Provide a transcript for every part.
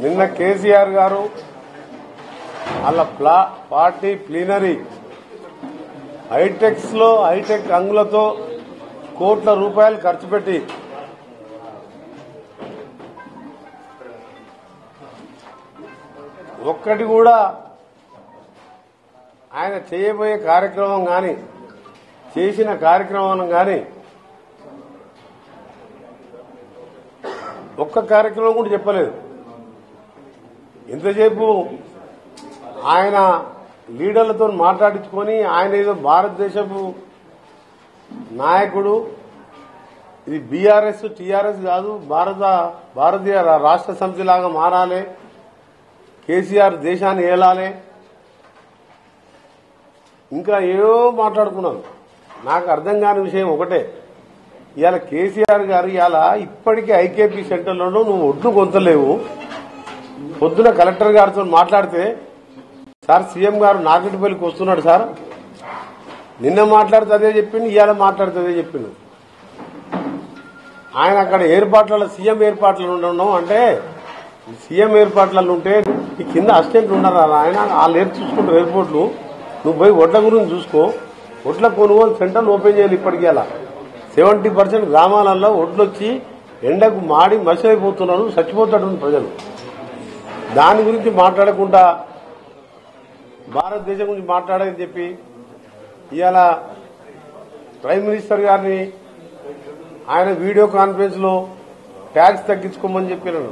నిన్న కేసీఆర్ గారు వాళ్ళ ప్లా పార్టీ ప్లీనరీ హైటెక్స్ లో హైటెక్ అంగులతో కోట్ల రూపాయలు ఖర్చు పెట్టి ఒక్కటి కూడా ఆయన చేయబోయే కార్యక్రమం కానీ చేసిన కార్యక్రమం కానీ ఒక్క కార్యక్రమం కూడా చెప్పలేదు ఎంతసేపు ఆయన లీడర్లతో మాట్లాడించుకొని ఆయన ఏదో భారతదేశపు నాయకుడు ఇది బీఆర్ఎస్ టీఆర్ఎస్ కాదు భారత భారతీయ రా- రాష్ట్ర సమితి లాగా మారాలి కేసీఆర్ దేశాన్ని ఏలాలి ఇంకా ఏవో మాట్లాడుకున్నాం నాకు అర్థం కాని విషయం ఒకటే ఇవాళ కేసీఆర్ గారు ఇవాళ ఇప్పటికీ ఐకేపీ సెంటర్లలో నువ్వు ఒడ్లు కొంతలేవు పొద్దున కలెక్టర్ గారితో మాట్లాడితే సార్ సీఎం గారు నాగటిపల్లికి వస్తున్నాడు సార్ నిన్న మాట్లాడితే అదే చెప్పిండు ఇవాళ మాట్లాడితే అదే చెప్పిండు ఆయన అక్కడ ఏర్పాట్లలో సీఎం ఏర్పాట్లలో ఉండడం అంటే సీఎం ఏర్పాట్లలో ఉంటే ఈ కింద అసిస్టెంట్లు ఉన్నారా ఆయన వాళ్ళు ఏర్ చూసుకుంటారు ఎయిర్పోర్ట్లు నువ్వు పోయి ఒడ్ల గురించి చూసుకో ఒడ్ల కొనుగోలు సెంటర్లు ఓపెన్ చేయాలి ఇప్పటికీ అలా సెవెంటీ పర్సెంట్ గ్రామాలలో ఒడ్లు వచ్చి ఎండకు మాడి మసిలైపోతున్నారు చచ్చిపోతాడు ప్రజలు దాని గురించి మాట్లాడకుండా భారతదేశం గురించి మాట్లాడని చెప్పి ఇవాళ ప్రైమ్ మినిస్టర్ గారిని ఆయన వీడియో కాన్ఫరెన్స్ లో ట్యాక్స్ తగ్గించుకోమని చెప్పినారు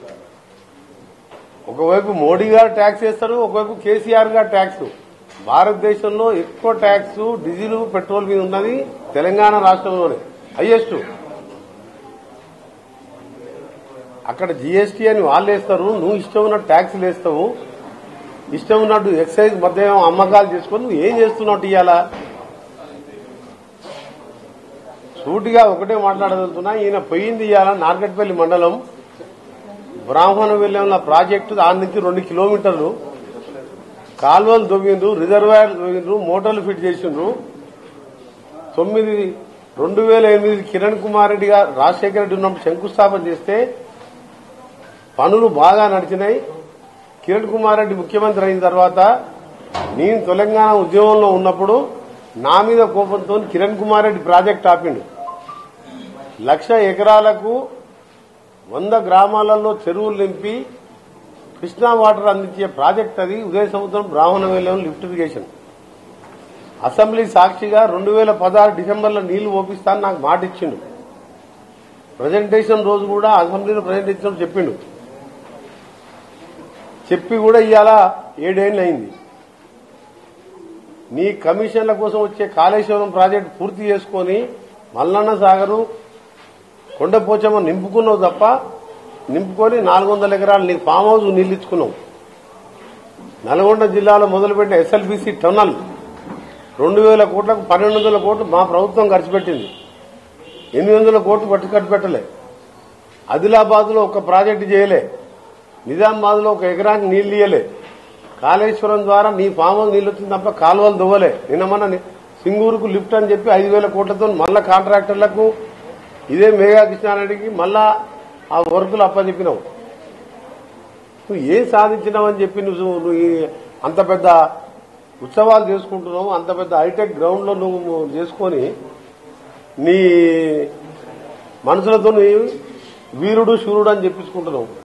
ఒకవైపు మోడీ గారు ట్యాక్స్ వేస్తారు ఒకవైపు కేసీఆర్ గారు ట్యాక్స్ భారతదేశంలో ఎక్కువ ట్యాక్స్ డీజిల్ పెట్రోల్ మీద ఉన్నది తెలంగాణ రాష్ట్రంలోనే హైయెస్ట్ అక్కడ జీఎస్టీ అని వాళ్ళు వేస్తారు నువ్వు ఇష్టం ఉన్నట్టు ట్యాక్స్లు వేస్తావు ఇష్టం ఉన్నట్టు ఎక్సైజ్ మధ్య అమ్మకాలు చేసుకొని నువ్వు ఏం చేస్తున్నావు ఇవాళ సూటిగా ఒకటే మాట్లాడగలుగుతున్నా ఈయన పోయింది ఇవాళ నార్గట్పల్లి మండలం బ్రాహ్మణ వెళ్ళిన ప్రాజెక్టు దాని నుంచి రెండు కిలోమీటర్లు కాలువలు దొవ్విండ్రు రిజర్వాయర్ దొవ్విండ్రు మోటార్లు ఫిట్ చేసిండ్రు తొమ్మిది రెండు వేల ఎనిమిది కిరణ్ కుమార్ రెడ్డి గారు రాజశేఖర రెడ్డి ఉన్నప్పుడు శంకుస్థాపన చేస్తే పనులు బాగా నడిచినాయి కిరణ్ కుమార్ రెడ్డి ముఖ్యమంత్రి అయిన తర్వాత నేను తెలంగాణ ఉద్యమంలో ఉన్నప్పుడు నా మీద కోపంతో కిరణ్ కుమార్ రెడ్డి ప్రాజెక్ట్ ఆపిండు లక్ష ఎకరాలకు వంద గ్రామాలలో చెరువులు నింపి కృష్ణా వాటర్ అందించే ప్రాజెక్ట్ అది ఉదయ సముద్రం బ్రాహ్మణ వేలం లిఫ్ట్ ఇరిగేషన్ అసెంబ్లీ సాక్షిగా రెండు వేల పదహారు డిసెంబర్లో నీళ్లు ఓపిస్తాను నాకు మాట ఇచ్చిండు ప్రజెంటేషన్ రోజు కూడా అసెంబ్లీలో ప్రజెంటేషన్ చెప్పిండు చెప్పి కూడా ఇవాళ ఏడేళ్ళు అయింది నీ కమిషన్ల కోసం వచ్చే కాళేశ్వరం ప్రాజెక్టు పూర్తి చేసుకొని మల్లన్న సాగరు కొండపోచమ్మ నింపుకున్నావు తప్ప నింపుకొని నాలుగు వందల ఎకరాలు నీ ఫామ్ హౌస్ నీళ్ళు ఇచ్చుకున్నావు నల్గొండ జిల్లాలో మొదలుపెట్టిన ఎస్ఎల్బీసీ టన్నల్ రెండు వేల కోట్లకు పన్నెండు వందల కోట్లు మా ప్రభుత్వం ఖర్చు పెట్టింది ఎనిమిది వందల కోట్లు పట్టు ఖర్చు పెట్టలే ఆదిలాబాద్ లో ఒక ప్రాజెక్టు చేయలే నిజామాబాద్ లో ఒక ఎకరానికి నీళ్లు ఇయ్యలే కాళేశ్వరం ద్వారా నీ ఫామ్ హౌస్ నీళ్ళు వచ్చింది తప్ప కాలువలు దువ్వలే నిన్న మన ని- సింగూరుకు లిఫ్ట్ అని చెప్పి ఐదు వేల కోట్లతో మళ్ళా కాంట్రాక్టర్లకు ఇదే మేఘా కృష్ణారెడ్డికి మళ్ళా ఆ వర్కులు అప్పచెప్పినావు నువ్వు ఏం సాధించినావని చెప్పి నువ్వు నువ్వు ఈ అంత పెద్ద ఉత్సవాలు చేసుకుంటున్నావు అంత పెద్ద హైటెక్ గ్రౌండ్ లో నువ్వు చేసుకొని నీ మనుషులతో వీరుడు శూరుడు అని చెప్పించుకుంటున్నావు